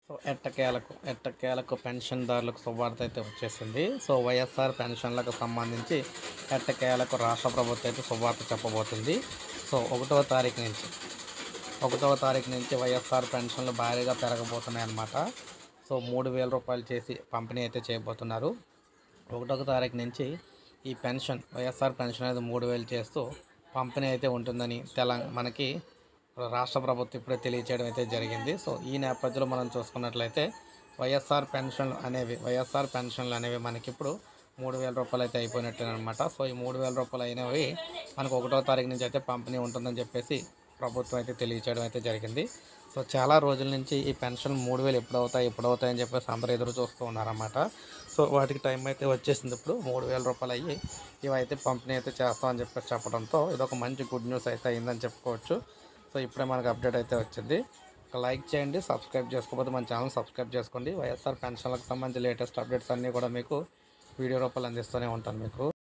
so ఎట్టకేలకు ఎట్టకేలకు పెన్షన్దారులకు శుభార్త అయితే వచ్చేసింది సో వైఎస్ఆర్ పెన్షన్లకు సంబంధించి ఎట్టకేలకు రాష్ట్ర ప్రభుత్వం అయితే శుభార్త చెప్పబోతుంది సో ఒకటవ తారీఖు నుంచి ఒకటవ తారీఖు నుంచి వైఎస్ఆర్ పెన్షన్లు భారీగా పెరగబోతున్నాయి అన్నమాట సో మూడు వేల రూపాయలు చేసి పంపిణీ అయితే చేయబోతున్నారు ఒకటవ తారీఖు నుంచి ఈ పెన్షన్ వైఎస్ఆర్ పెన్షన్ అనేది మూడు వేలు చేస్తూ పంపిణీ అయితే ఉంటుందని తెలంగాణ మనకి రాష్ట్ర ప్రభుత్వం ఇప్పుడే తెలియచేయడం అయితే జరిగింది సో ఈ నేపథ్యంలో మనం చూసుకున్నట్లయితే వైఎస్ఆర్ పెన్షన్లు అనేవి వైఎస్ఆర్ పెన్షన్లు అనేవి మనకి ఇప్పుడు మూడు వేల రూపాయలు అయితే అయిపోయినట్టు అనమాట సో ఈ మూడు వేల రూపాయలు అయినవి మనకు ఒకటో తారీఖు నుంచి అయితే పంపిణీ ఉంటుందని చెప్పేసి ప్రభుత్వం అయితే తెలియచేయడం అయితే జరిగింది సో చాలా రోజుల నుంచి ఈ పెన్షన్ మూడు వేలు ఎప్పుడు అవుతాయి ఎప్పుడు అవుతాయి అని చెప్పేసి అందరూ ఎదురు చూస్తూ ఉన్నారన్నమాట సో వాటికి టైం అయితే వచ్చేసింది ఇప్పుడు మూడు వేల రూపాయలు అయ్యి ఇవైతే పంపిణీ అయితే చేస్తామని చెప్పేసి చెప్పడంతో ఇదొక మంచి గుడ్ న్యూస్ అయితే అయిందని చెప్పుకోవచ్చు సో ఇప్పుడే మనకు అప్డేట్ అయితే వచ్చింది ఒక లైక్ చేయండి సబ్స్క్రైబ్ చేసుకోకపోతే మన ఛానల్ సబ్స్క్రైబ్ చేసుకోండి వైఎస్ఆర్ పెన్షన్లకు సంబంధించి లేటెస్ట్ అప్డేట్స్ అన్నీ కూడా మీకు వీడియో రూపాయలు అందిస్తూనే ఉంటాను మీకు